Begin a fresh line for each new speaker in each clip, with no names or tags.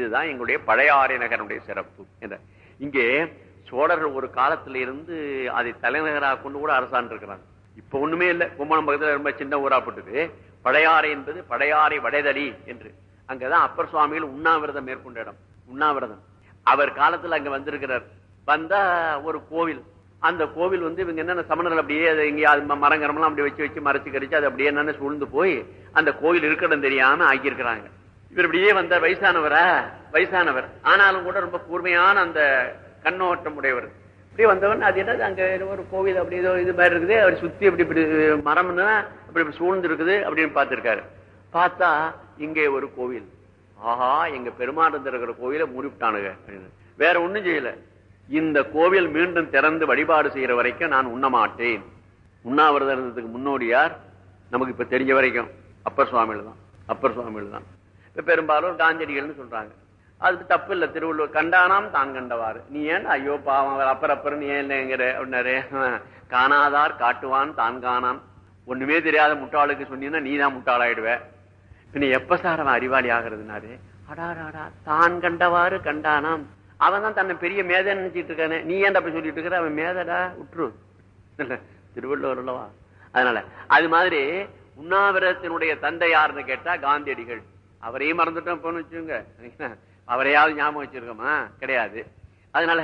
இதுதான் எங்களுடைய பழையாறை நகரனுடைய சிறப்பு என்ற இங்கே சோழர்கள் ஒரு காலத்துல இருந்து அதை தலைநகராக கொண்டு கூட அரசாண்டு இருக்கிறாங்க இப்ப ஒண்ணுமே இல்லை கும்பலம் பக்கத்துல ரொம்ப சின்ன ஊரா போட்டுது பழையாறை என்பது பழையாறை வடைதளி என்று அங்கதான் அப்பர் சுவாமிகள் உண்ணாவிரதம் மேற்கொண்ட இடம் உண்ணாவிரதம் அவர் காலத்துல அங்க வந்திருக்கிறார் வந்தா ஒரு கோவில் அந்த கோவில் வந்து இவங்க என்னென்ன சமணர்கள் அப்படியே அதை எங்கேயாவது மரங்கரமெல்லாம் அப்படி வச்சு வச்சு மறைச்சு கடிச்சு அது அப்படியே என்னென்ன சூழ்ந்து போய் அந்த கோவில் இருக்கடம் தெரியாம ஆக்கியிருக்கிறாங்க இவர் இப்படியே வந்த வயசானவரா வயசானவர் ஆனாலும் கூட ரொம்ப கூர்மையான அந்த கண்ணோட்டம் உடையவர் இப்படி வந்தவன் அது என்னது அங்க ஏதோ ஒரு கோவில் அப்படி ஏதோ இது மாதிரி இருக்குது அவர் சுத்தி அப்படி இப்படி மரம்னா அப்படி இப்படி சூழ்ந்து இருக்குது அப்படின்னு பார்த்திருக்காரு பார்த்தா இங்கே ஒரு கோவில் ஆஹா எங்க பெருமாள் இருக்கிற கோவிலை மூடிவிட்டானுங்க அப்படின்னு வேற ஒண்ணும் செய்யல இந்த கோவில் மீண்டும் திறந்து வழிபாடு செய்யற வரைக்கும் நான் உண்ண மாட்டேன் உண்ணாவிரதத்துக்கு முன்னோடியார் நமக்கு இப்ப தெரிஞ்ச வரைக்கும் அப்பர் சுவாமிகள் தான் அப்பர் சுவாமிகள் தான் இப்ப பெரும்பாலும் காஞ்சடிகள்னு சொல்றாங்க அதுக்கு தப்பு இல்ல திருவள்ளுவர் கண்டானாம் தான் கண்டவாறு நீ ஏன் ஐயோ பாவம் அவர் அப்பர் அப்பர் நீ ஏன்ங்கிற அப்படின்னாரு காணாதார் காட்டுவான் தான் காணான் ஒண்ணுமே தெரியாத முட்டாளுக்கு சொன்னீங்கன்னா நீ தான் முட்டாளாயிடுவ நீ எப்ப சார் அவன் அறிவாளி ஆகிறதுனாரு அடாடாடா தான் கண்டவாறு கண்டானாம் அவன் தான் தன்னை பெரிய மேதை நினைச்சிட்டு இருக்கானே நீ ஏன்டா போய் சொல்லிட்டு இருக்கிற அவன் மேதடா விட்டுரு இல்ல திருவள்ளுவர் அல்லவா அதனால அது மாதிரி உண்ணாவிரதத்தினுடைய தந்தை யாருன்னு கேட்டா காந்தியடிகள் அவரையும் மறந்துட்டோம் போன்னு வச்சுங்க அவரையாவது ஞாபகம் வச்சிருக்கோமா கிடையாது அதனால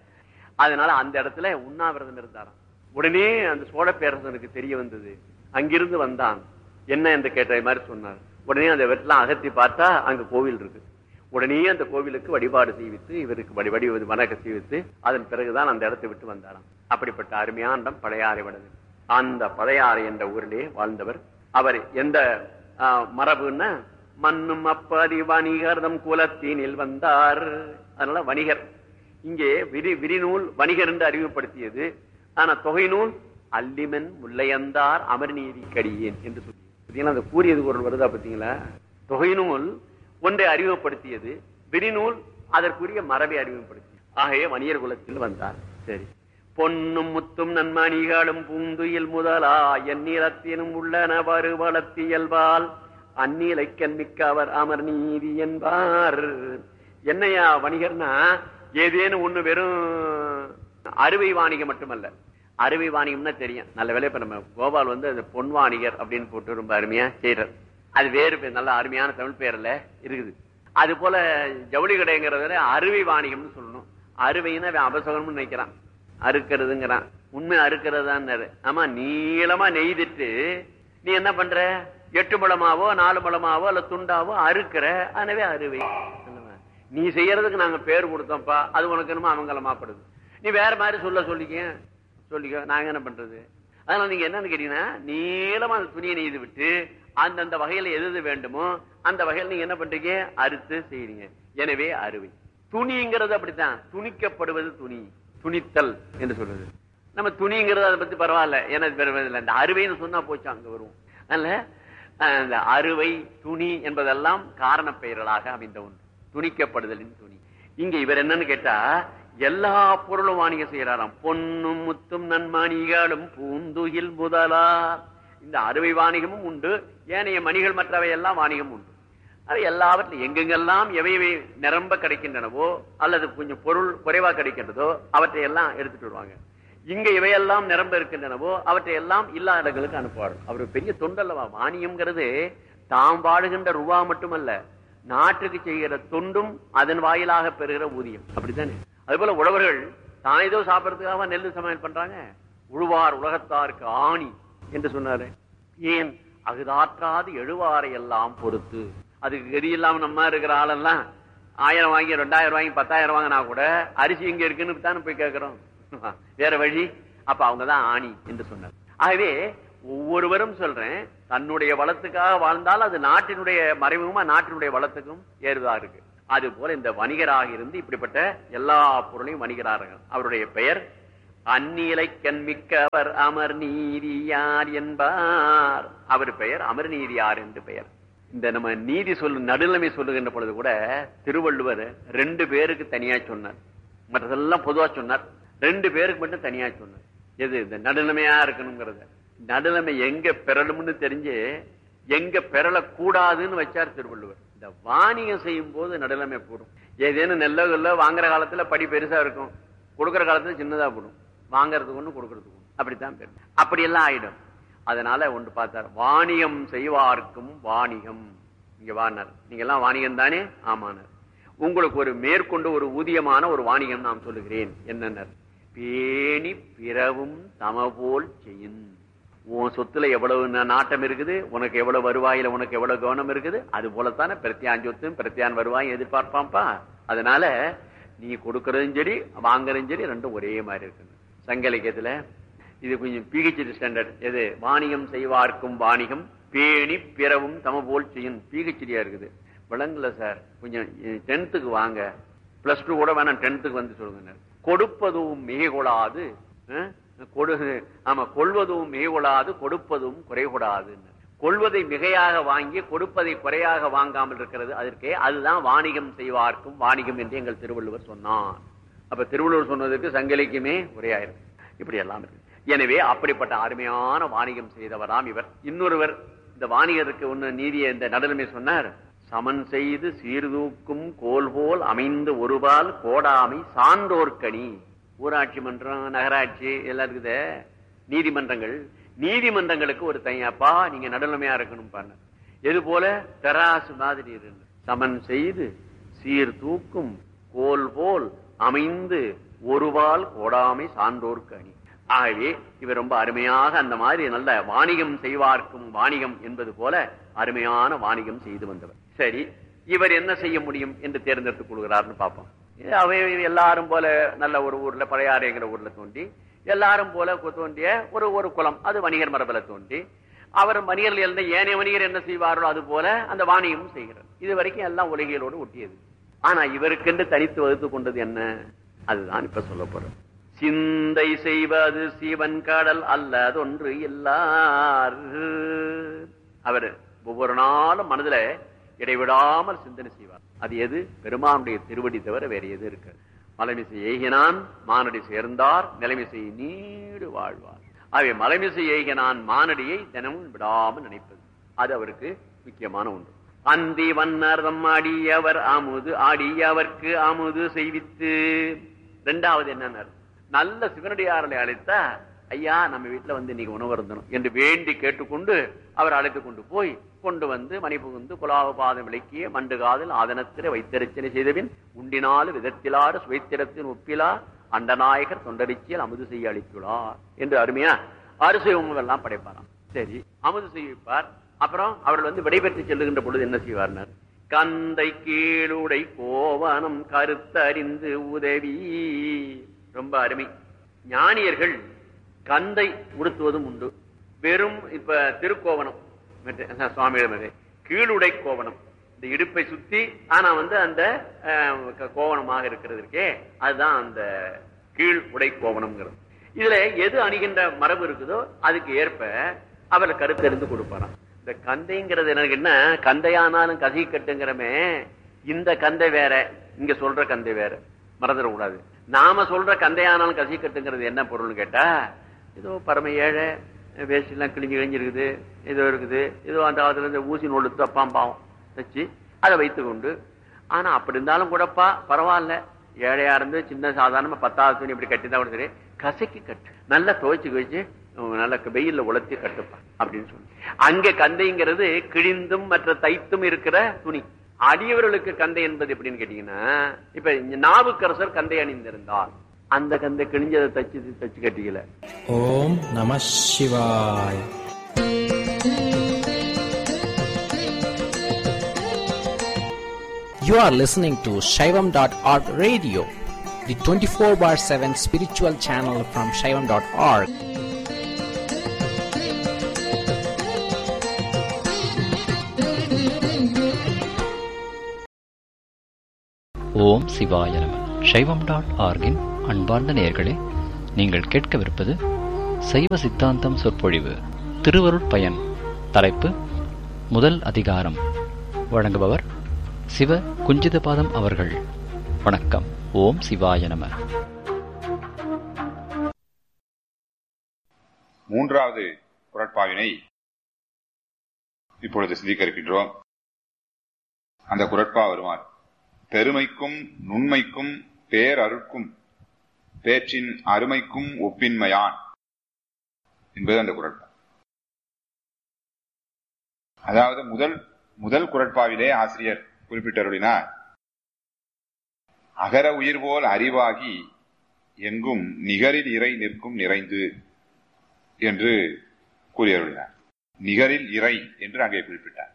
அதனால அந்த இடத்துல உண்ணாவிரதம் இருந்தாராம் உடனே அந்த சோழ பேரரசனுக்கு தெரிய வந்தது அங்கிருந்து வந்தான் என்ன என்று கேட்ட மாதிரி சொன்னார் உடனே அந்த வெட்டலாம் அகத்தி பார்த்தா அங்க கோவில் இருக்கு உடனே அந்த கோவிலுக்கு வழிபாடு செய்வித்து இவருக்கு வழி வடி வணக்க செய்வித்து அதன் பிறகுதான் அந்த இடத்தை விட்டு வந்தாராம் அப்படிப்பட்ட அருமையான இடம் பழையாறை வடது அந்த பழையாறை என்ற ஊரிலே வாழ்ந்தவர் அவர் எந்த ஆஹ், மரபுன்னா மண்ணும் அப்பதி வணிகர்தம் குலத்தினில் வந்தார் அதனால வணிகர் இங்கே விரி விரிநூல் வணிகர் என்று அறிமுகப்படுத்தியது ஆனா தொகை நூல் அல்லிமன் முல்லையந்தார் அமர்நீதி கடியேன் என்று சொல்லி பாத்தீங்களா அந்த கூறியது குரல் வருதா பாத்தீங்களா தொகை நூல் ஒன்றை அறிமுகப்படுத்தியது விரிநூல் அதற்குரிய மரபை அறிமுகப்படுத்தி ஆகைய வணிகர் குலத்தில் வந்தார் சரி பொன்னும் முத்தும் நன்மணிகளும் பூந்துயில் முதலா எந்நிலத்தினும் உள்ளன வருவளத்தியல்பால் அந்நிலைக்கண் மிக்க அவர் அமர் நீதி என்பார் என்னையா வணிகர்னா ஏதேனும் ஒண்ணு வெறும் அறுவை வாணிகம் மட்டுமல்ல அறுவை வாணிகம்னா தெரியும் நல்ல வேலை இப்ப நம்ம கோபால் வந்து அந்த பொன் வாணிகர் அப்படின்னு போட்டு ரொம்ப அருமையா செய்யறார் அது வேறு பேர் நல்ல அருமையான தமிழ் பேர்ல இருக்குது அது போல ஜவுளி கடைங்கிறத அறுவை வாணிகம்னு சொல்லணும் அறுவைன்னா அவன் அபசகம்னு நினைக்கிறான் அறுக்கிறதுங்கிறான் உண்மை அறுக்கிறதான்னு ஆமா நீளமா நெய்துட்டு நீ என்ன பண்ற எட்டு முழமாவோ நாலு முழமாவோ அல்ல துண்டாவோ அறுக்கிற எனவே அறுவை நீ செய்யறதுக்கு நாங்க பேர் கொடுத்தோம்ப்பா அது உனக்கு என்னமோ அமங்கலமாப்படுது நீ வேற மாதிரி சொல்ல சொல்லிக்க சொல்லிக்க நாங்க என்ன பண்றது அதனால நீங்க என்னன்னு கேட்டீங்கன்னா நீளமா அந்த துணியை நெய்து விட்டு அந்தந்த வகையில எது எது வேண்டுமோ அந்த வகையில நீங்க என்ன பண்றீங்க அறுத்து செய்றீங்க எனவே அறுவை துணிங்கிறது அப்படித்தான் துணிக்கப்படுவது துணி துணித்தல் என்று சொல்றது நம்ம துணிங்கிறது அதை பத்தி பரவாயில்ல ஏன்னா இது வேற இல்லை. இந்த அறுவைன்னு சொன்னா போச்சு அங்க வருவோம் அதனால அஹ், இந்த அறுவை துணி என்பதெல்லாம் காரண பெயர்களாக அமைந்த ஒன்று துணிக்கப்படுதலின் துணி இங்க இவர் என்னன்னு கேட்டா எல்லா பொருளும் வாணிகம் செய்யறாராம் பொன்னும் முத்தும் நன்மணிகளும் பூந்துகில் முதலா இந்த அறுவை வாணிகமும் உண்டு ஏனைய மணிகள் மற்றவை எல்லாம் வாணிகம் உண்டு அது எல்லாவற்றிலும் எங்கெங்கெல்லாம் எவை எவை நிரம்ப கிடைக்கின்றனவோ அல்லது கொஞ்சம் பொருள் குறைவா கிடைக்கின்றதோ அவற்றை எல்லாம் எடுத்துட்டு வருவாங்க இங்க இவையெல்லாம் நிரம்ப இருக்கின்றனவோ அவற்றை எல்லாம் இல்லாத இடங்களுக்கு அனுப்புவார் அவர் பெரிய தொண்டல்லவா வாணியம்ங்கிறது தாம் வாழுகின்ற ரூபா மட்டுமல்ல நாட்டுக்கு செய்கிற தொண்டும் அதன் வாயிலாக பெறுகிற ஊதியம் அப்படித்தானே அது போல உழவர்கள் தான் ஏதோ சாப்பிடறதுக்காக நெல் சமையல் பண்றாங்க உழுவார் உலகத்தாருக்கு ஆணி என்று சொன்னாரு ஏன் அகுதாற்றாது எழுவாரை எல்லாம் பொறுத்து அதுக்கு கதி இல்லாம நம்ம இருக்கிற ஆளெல்லாம் ஆயிரம் வாங்கி ரெண்டாயிரம் வாங்கி பத்தாயிரம் வாங்கினா கூட அரிசி எங்க இருக்குன்னு தானே போய் கேட்கிறோம் வேற வழி அப்ப அவங்கதான் ஆணி என்று சொன்னார் ஆகவே ஒவ்வொருவரும் சொல்றேன் தன்னுடைய வளத்துக்காக வாழ்ந்தால் அது நாட்டினுடைய மறைமுகமா நாட்டினுடைய வளத்துக்கும் ஏறுதா இருக்கு அது போல இந்த வணிகராக இருந்து இப்படிப்பட்ட எல்லா பொருளையும் வணிகரார்கள் அவருடைய பெயர் அந்நிலை கண்மிக்கவர் அமர் நீதியார் என்பார் அவர் பெயர் அமர் நீதியார் என்று பெயர் இந்த நம்ம நீதி சொல்லு நடுநிலைமை சொல்லுகின்ற பொழுது கூட திருவள்ளுவர் ரெண்டு பேருக்கு தனியா சொன்னார் மற்றதெல்லாம் பொதுவா சொன்னார் ரெண்டு பேருக்கு மட்டும் தனியா சொன்னார் எது இந்த நடுநிலைமையா இருக்கணுங்கிறத நடுநிலைமை எங்க பெறணும்னு தெரிஞ்சு எங்க பெறல கூடாதுன்னு வச்சார் திருவள்ளுவர் இந்த இந்த வாணிகம் செய்யும் போது நடுநிலைமை போடும் ஏதேனும் நெல்ல கல்ல வாங்குற காலத்துல படி பெருசா இருக்கும் கொடுக்குற காலத்துல சின்னதா போடும் வாங்குறதுக்கு ஒண்ணு கொடுக்கறதுக்கு ஒண்ணு அப்படித்தான் பெரும் அப்படி எல்லாம் ஆயிடும் அதனால ஒன்று பார்த்தார் வாணிகம் செய்வார்க்கும் வாணிகம் இங்க வானார் நீங்க எல்லாம் வாணிகம் தானே ஆமானார் உங்களுக்கு ஒரு மேற்கொண்டு ஒரு ஊதியமான ஒரு வாணிகம் நான் சொல்லுகிறேன் என்னன்னர் பேணி பிறவும் தமபோல் செய்யும் உன் சொத்துல எவ்வளவு ந- நாட்டம் இருக்குது உனக்கு எவ்வளவு வருவாயில உனக்கு எவ்வளவு கவனம் இருக்குது அது போலத்தானே பிரத்தியான் சொத்தும் பிரத்தியான் வருவாயும் எதிர்பார்ப்பான்ப்பா அதனால நீ கொடுக்கறதும் சரி வாங்குறதும் சரி ரெண்டும் ஒரே மாதிரி இருக்கணும் சங்க இலக்கியத்துல இது கொஞ்சம் பிஹெச்டி ஸ்டாண்டர்ட் எது வாணிகம் செய்வார்க்கும் வாணிகம் பேணி பிறவும் தம போல் செய்யும் பிஹெச்டியா இருக்குது விளங்கல சார் கொஞ்சம் டென்த்துக்கு வாங்க பிளஸ் டூ கூட வேணாம் டென்த்துக்கு வந்து சொல்லுங்க கொடுப்பதும் மிகக்கூடாது அஹ், கொடு ஆமா கொள்வதும் மிகக்கூடாது கொடுப்பதும் குறைகூடாது கொள்வதை மிகையாக வாங்கி கொடுப்பதை குறையாக வாங்காமல் இருக்கிறது அதற்கே அதுதான் வாணிகம் செய்வார்க்கும் வாணிகம் என்று எங்கள் திருவள்ளுவர் சொன்னார் அப்ப திருவள்ளுவர் சொன்னதுக்கு சங்கலிக்குமே உரையாயிரும் இப்படி எல்லாம் இருக்கு எனவே அப்படிப்பட்ட அருமையான வாணிகம் செய்தவராம் இவர் இன்னொருவர் இந்த வாணிகருக்கு ஒண்ணு நீதியை இந்த நடுநிலை சொன்னார் சமன் செய்து சீர்தூக்கும் கோல் போல் அமைந்து ஒருபால் கோடாமை சான்றோர்க்கணி ஊராட்சி மன்றம் நகராட்சி எல்லாம் இருக்குதே நீதிமன்றங்கள் நீதிமன்றங்களுக்கு ஒரு தனியாப்பா நீங்க நடுநிலைமையா இருக்கணும் பண்ண எது போல தெராசு மாதிரி இருந்து சமன் செய்து சீர் தூக்கும் கோல் போல் அமைந்து ஒருவால் கோடாமை சான்றோர்க்கு அணி ஆகவே இவர் ரொம்ப அருமையாக அந்த மாதிரி நல்ல வாணிகம் செய்வார்க்கும் வாணிகம் என்பது போல அருமையான வாணிகம் செய்து வந்தவர் சரி இவர் என்ன செய்ய முடியும் என்று தேர்ந்தெடுத்துக் கொள்கிறார்னு பார்ப்போம் அவை எல்லாரும் போல நல்ல ஒரு ஊர்ல பழையாறைங்கிற ஊர்ல தோண்டி எல்லாரும் போல கு- தோண்டிய ஒரு ஒரு குளம் அது வணிகர் மரபுல தோண்டி அவர் வணிகர்கள் இருந்த ஏனைய வணிகர் என்ன செய்வார்களோ அது போல அந்த வாணிகமும் செய்கிறார் இது வரைக்கும் எல்லாம் உலகியலோடு ஒட்டியது ஆனா இவருக்கென்று தனித்து வகுத்து கொண்டது என்ன அதுதான் இப்ப சொல்ல போறோம் சிந்தை செய்வது சிவன் கடல் அல்லதொன்று எல்லார் அவர் ஒவ்வொரு நாளும் மனதுல இடைவிடாமல் சிந்தனை செய்வார் அது எது பெருமானுடைய திருவடி தவிர வேற எது இருக்கு மலைமிசை ஏகினான் மானடி சேர்ந்தார் நிலைமிசை நீடு வாழ்வார் ஆகவே மலைமிசை ஏகினான் மானடியை தினமும் விடாமல் நினைப்பது அது அவருக்கு முக்கியமான ஒன்று அந்தி வண்ணர்தம் அடியவர் அமுது அடியவர்க்கு அமுது செய்வித்து ரெண்டாவது என்னன்னார் நல்ல சிவனடியாரலை அழைத்தா ஐயா நம்ம வீட்டுல வந்து இன்னைக்கு உணவு இருந்தணும் என்று வேண்டி கேட்டுக்கொண்டு அவர் அழைத்து கொண்டு போய் கொண்டு வந்து மணி புகுந்து குலாவ பாதம் விளக்கிய மண்டு காதில் ஆதனத்திர வைத்தரிச்சனை செய்தபின் உண்டினாலு விதத்திலாறு சுவைத்திரத்தின் ஒப்பிலா அண்டநாயகர் தொண்டரிச்சியல் அமுது செய்ய அளித்துள்ளார் என்று அருமையா அரிசி எல்லாம் படைப்பாராம் சரி அமுது செய்விப்பார் அப்புறம் அவர்கள் வந்து விடைபெற்று செல்லுகின்ற பொழுது என்ன செய்வார்னர் கந்தை கீழுடை கோவனம் கருத்தறிந்து உதவி ரொம்ப அருமை ஞானியர்கள் கந்தை உடுத்துவதும் உண்டு வெறும் இப்ப திருக்கோவனம் மற்ற- சுவாமியிடம் இது. கீழுடை கோவனம் இந்த இடுப்பை சுத்தி ஆனா வந்து அந்த அஹ், க- கோவணமாக இருக்கிறது இருக்கே அதுதான் அந்த கீழ் உடை கோவனம்ங்கிறது இதுல எது அணிகின்ற மரபு இருக்குதோ அதுக்கு ஏற்ப அவரை கருத்தறிந்து கொடுப்பாராம் இந்த கந்தைங்கிறது எனக்கு என்ன கந்தையானாலும் கசி கட்டுங்கிறமே இந்த கந்தை வேற இங்க சொல்ற கந்தை வேற மறந்துடக்கூடாது நாம சொல்ற கந்தையானாலும் கசி கட்டுங்கிறது என்ன பொருள்னு கேட்டா ஏதோ பரம ஏழை வேஷ்டிலாம் கிழிஞ்சு கிழிஞ்சிருக்குது ஏதோ இருக்குது ஏதோ அந்த காலத்துல இந்த ஊசி நூல் தப்பாம் பாவம் வச்சு அதை வைத்துக்கொண்டு ஆனா அப்படி இருந்தாலும் கூடப்பா பரவாயில்ல ஏழையா இருந்து சின்ன சாதாரணமா பத்தாவது துணி இப்படி கட்டிதான் கூட சரி கசக்கி கட்டு நல்லா துவைச்சு வச்சு நல்ல வெயில்ல உலர்த்தி கட்டுப்பா அப்படின்னு சொல்லி அங்க கந்தைங்கிறது கிழிந்தும் மற்ற தைத்தும் இருக்கிற துணி அடியவர்களுக்கு கந்தை என்பது எப்படின்னு கேட்டீங்கன்னா இப்ப இங்க நாவுக்கரசர் கந்தை அணிந்திருந்தார் அந்த கந்தை கிழிஞ்சதை தச்சு தச்சு கட்டிக்கல
ஓம் நம சிவாய் You are listening to Shaivam.org radio, the 24 bar 7 spiritual channel from Shaivam.org.
ஓம் சிவாய நம சைவம் டாட் ஆர்கின் அன்பார்ந்த நேயர்களே நீங்கள் கேட்கவிருப்பது சைவ சித்தாந்தம் சொற்பொழிவு திருவருட் பயன் தலைப்பு முதல் அதிகாரம் வழங்குபவர் சிவ குஞ்சிதபாதம் அவர்கள் வணக்கம் ஓம் சிவாய நம
மூன்றாவது குரட்பாவினை இப்பொழுது சிந்திக்க இருக்கின்றோம் அந்த குரட்பா வருமாறு பெருமைக்கும் நுண்மைக்கும் பேரருட்கும் பேச்சின் அருமைக்கும் ஒப்பின்மையான் என்பது அந்த குரட்பா அதாவது முதல் முதல் குரட்பாவிலே ஆசிரியர் குறிப்பிட்டருளினார் அகர உயிர் போல் அறிவாகி எங்கும் நிகரில் இறை நிற்கும் நிறைந்து என்று கூறியருளினார் நிகரில் இறை என்று அங்கே குறிப்பிட்டார்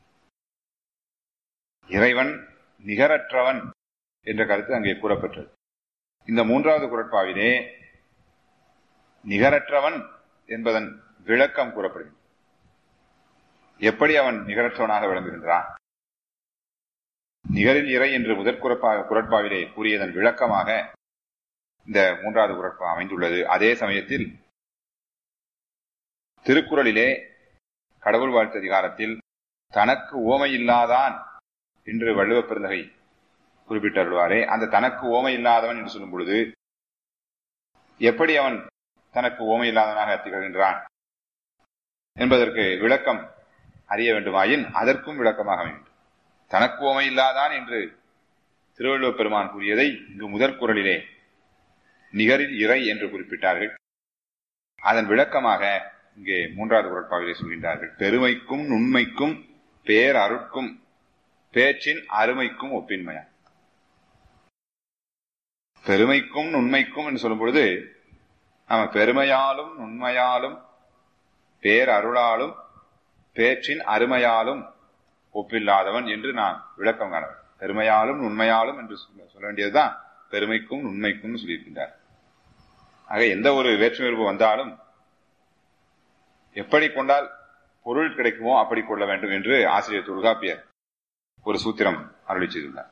இறைவன் நிகரற்றவன் என்ற கருத்து அங்கே கூறப்பட்டது இந்த மூன்றாவது குரட்பாவிலே நிகரற்றவன் என்பதன் விளக்கம் கூறப்படுகிறது எப்படி அவன் நிகரற்றவனாக விளங்குகின்றான் நிகரில் இறை என்று முதற் குரப்பா குரட்பாவிலே கூறியதன் விளக்கமாக இந்த மூன்றாவது குரட்பா அமைந்துள்ளது அதே சமயத்தில் திருக்குறளிலே கடவுள் வாழ்த்து அதிகாரத்தில் தனக்கு ஓமை இல்லாதான் என்று வள்ளுவ பெருந்தகை குறிப்பிட்டருள்வாரே அந்த தனக்கு ஓமை இல்லாதவன் என்று சொல்லும் பொழுது எப்படி அவன் தனக்கு ஓமை இல்லாதவனாக திகழ்கின்றான் என்பதற்கு விளக்கம் அறிய வேண்டுமாயின் அதற்கும் விளக்கமாக வேண்டும் தனக்கு ஓமை இல்லாதான் என்று திருவள்ளுவர் பெருமான் கூறியதை இங்கு முதற் குரலிலே நிகரில் இறை என்று குறிப்பிட்டார்கள் அதன் விளக்கமாக இங்கே மூன்றாவது குரட்பாவிலே சொல்கின்றார்கள் பெருமைக்கும் நுண்மைக்கும் பேர் அருட்கும் பேச்சின் அருமைக்கும் ஒப்பின்மையா பெருமைக்கும் நுண்மைக்கும் என்று சொல்லும் பொழுது நம்ம பெருமையாலும் நுண்மையாலும் பேர் அருளாலும் பேச்சின் அருமையாலும் ஒப்பில்லாதவன் என்று நான் விளக்கம் காண பெருமையாலும் நுண்மையாலும் என்று சொல்ல வேண்டியதுதான் பெருமைக்கும் நுண்மைக்கும் சொல்லியிருக்கின்றார் ஆக எந்த ஒரு வேற்றுமையுறவு வந்தாலும் எப்படி கொண்டால் பொருள் கிடைக்குமோ அப்படி கொள்ள வேண்டும் என்று ஆசிரியர் தொல்காப்பியர் ஒரு சூத்திரம் அருளி செய்துள்ளார்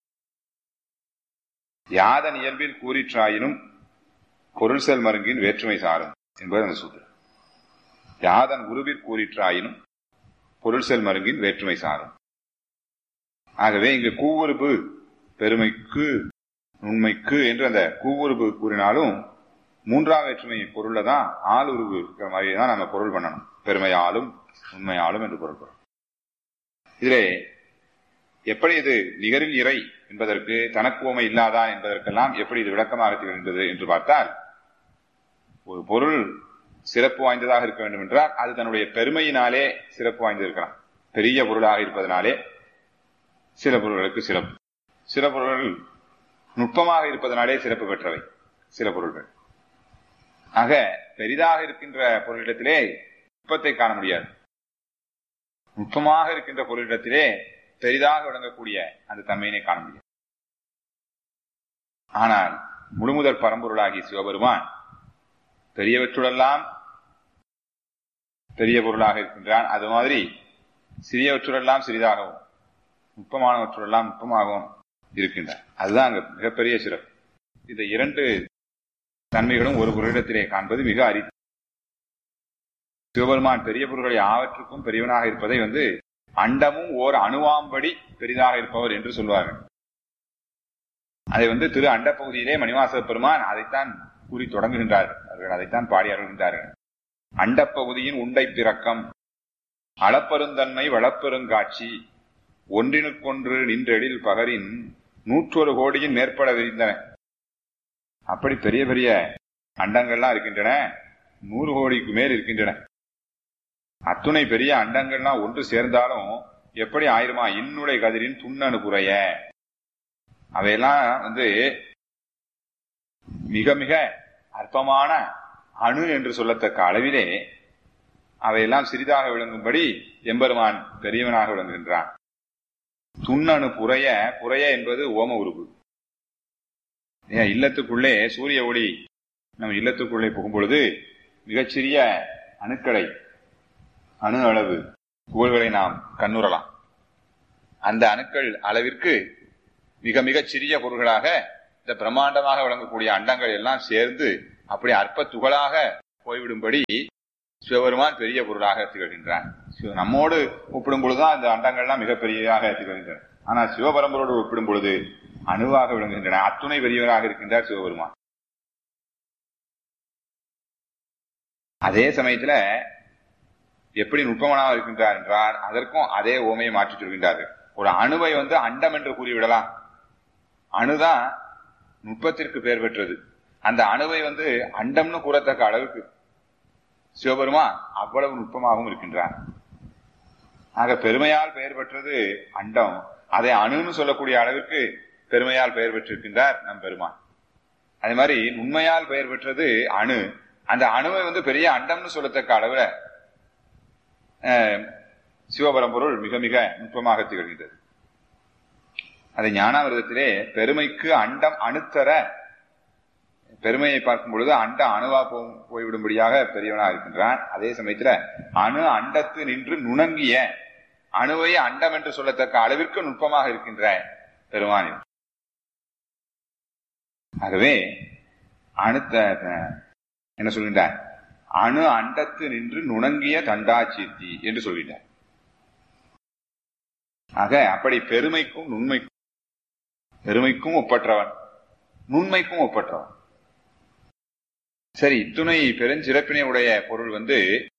யாதன் இயல்பில் கூறிற்றாயினும் பொருள் செல் மருங்கின் வேற்றுமை சாரும் என்பது அந்த சூத்திரம் யாதன் உருவிற் கூறிற்றாயினும் பொருள் செல் மருங்கின் வேற்றுமை சாரும் ஆகவே இங்கு கூவுறுப்பு பெருமைக்கு நுண்மைக்கு என்று அந்த கூவுறுப்பு கூறினாலும் மூன்றாம் வேற்றுமை பொருள்ல தான் ஆள் உருவு இருக்கிற மாதிரி தான் நம்ம பொருள் பண்ணணும் பெருமையாலும் உண்மையாலும் என்று பொருள் பண்ணணும் இதிலே எப்படி இது நிகரில் இறை என்பதற்கு தனக்குவமை இல்லாதா என்பதற்கெல்லாம் எப்படி இது விளக்கமாக திகழ்கின்றது என்று பார்த்தால் ஒரு பொருள் சிறப்பு வாய்ந்ததாக இருக்க வேண்டும் என்றால் அது தன்னுடைய பெருமையினாலே சிறப்பு வாய்ந்திருக்கலாம் பெரிய பொருளாக இருப்பதனாலே சில பொருள்களுக்கு சிறப்பு சில பொருள்கள் நுட்பமாக இருப்பதனாலே சிறப்பு பெற்றவை சில பொருள்கள் ஆக பெரிதாக இருக்கின்ற பொருளிடத்திலே நுட்பத்தை காண முடியாது நுட்பமாக இருக்கின்ற பொருளிடத்திலே பெரிதாக விளங்கக்கூடிய அந்த தன்மையினை காண முடியும் ஆனால் முழுமுதற் பரம்பொருளாகி சிவபெருமான் பெரியவற்றுடெல்லாம் பெரிய பொருளாக இருக்கின்றான் அது மாதிரி சிறியவற்றுடெல்லாம் சிறிதாகவும் நுட்பமானவற்றுடெல்லாம் நுட்பமாகவும் இருக்கின்றான் அதுதான் அங்க மிகப்பெரிய சிறப்பு இந்த இரண்டு தன்மைகளும் ஒரு பொருளிடத்திலே காண்பது மிக அரி சிவபெருமான் பெரிய பொருள்களை ஆவற்றுக்கும் பெரியவனாக இருப்பதை வந்து அண்டமும் ஓர் அணுவாம்படி பெரிதாக இருப்பவர் என்று சொல்வார்கள் அதை வந்து திரு அண்ட பகுதியிலே மணிவாச பெருமான் அதைத்தான் கூறி தொடங்குகின்றார்கள் அவர்கள் அதைத்தான் பாடி அருள்கின்றார்கள் அண்டப்பகுதியின் உண்டை பிறக்கம் அளப்பெருந்தன்மை வளப்பெருங்காட்சி ஒன்றினுக்கொன்று நின்றெழில் பகரின் நூற்றொரு கோடியின் மேற்பட விரிந்தன அப்படி பெரிய பெரிய அண்டங்கள்லாம் இருக்கின்றன நூறு கோடிக்கு மேல் இருக்கின்றன அத்துணை பெரிய அண்டங்கள்லாம் ஒன்று சேர்ந்தாலும் எப்படி ஆயிருமா இன்னுடைய கதிரின் துண்ணனு குறைய அவையெல்லாம் வந்து மிக மிக அற்பமான அணு என்று சொல்லத்தக்க அளவிலே அவையெல்லாம் சிறிதாக விளங்கும்படி எம்பெருமான் பெரியவனாக விளங்குகின்றான் துண்ணணு புறைய புறைய என்பது ஓம உருவு ஏன் இல்லத்துக்குள்ளே சூரிய ஒளி நம்ம இல்லத்துக்குள்ளே புகும்பொழுது மிகச்சிறிய அணுக்களை அணு அளவு துகள்களை நாம் கண்ணுறலாம் அந்த அணுக்கள் அளவிற்கு மிக மிகச் சிறிய பொருள்களாக இந்த பிரம்மாண்டமாக விளங்கக்கூடிய அண்டங்கள் எல்லாம் சேர்ந்து அப்படி அற்ப துகளாக போய்விடும்படி சிவபெருமான் பெரிய பொருளாக திகழ்கின்றான் சிவ- நம்மோடு ஒப்பிடும் பொழுதுதான் அந்த அண்டங்கள்லாம் மிகப்பெரியதாக திகழ்கின்றன ஆனால் சிவபரம்பரோடு ஒப்பிடும் பொழுது அணுவாக விளங்குகின்றன அத்துணை பெரியவராக இருக்கின்றார் சிவபெருமான் அதே சமயத்துல எப்படி நுட்பமானவர் இருக்கின்றார் என்றால் அதற்கும் அதே ஓமையை மாற்றிச் சொல்கின்றார்கள் ஒரு அணுவை வந்து அண்டம் என்று கூறிவிடலாம் அணுதான் நுட்பத்திற்கு பெயர் பெற்றது அந்த அணுவை வந்து அண்டம்னு கூறத்தக்க அளவுக்கு சிவபெருமான் அவ்வளவு நுட்பமாகவும் இருக்கின்றார் ஆக பெருமையால் பெயர் பெற்றது அண்டம் அதை அணுன்னு சொல்லக்கூடிய அளவிற்கு பெருமையால் பெயர் பெற்றிருக்கின்றார் நம் பெருமான் அதே மாதிரி உண்மையால் பெயர் பெற்றது அணு அந்த அணுவை வந்து பெரிய அண்டம்னு சொல்லத்தக்க அளவுல அஹ், சிவபரம்பொருள் மிக மிக நுட்பமாக திகழ்கின்றது அதை ஞானாவிரதத்திலே பெருமைக்கு அண்டம் அணுத்தர பெருமையை பார்க்கும் பொழுது அண்ட அணுவா போ- போய்விடும்படியாக பெரியவனா இருக்கின்றான் அதே சமயத்துல அணு அண்டத்து நின்று நுணங்கிய அணுவை அண்டம் என்று சொல்லத்தக்க அளவிற்கு நுட்பமாக இருக்கின்ற பெருமான் இவர். ஆகவே அணுத்த அஹ், என்ன சொல்கின்றார் அணு அண்டத்து நின்று நுணங்கிய தண்டாச்சீர்த்தி என்று சொல்கின்றார் ஆக அப்படி பெருமைக்கும் நுண்மைக்கும் பெருமைக்கும் ஒப்பற்றவன் நுண்மைக்கும் ஒப்பற்றவன் சரி இத்துணை பெருஞ்சிறப்பினை உடைய பொருள் வந்து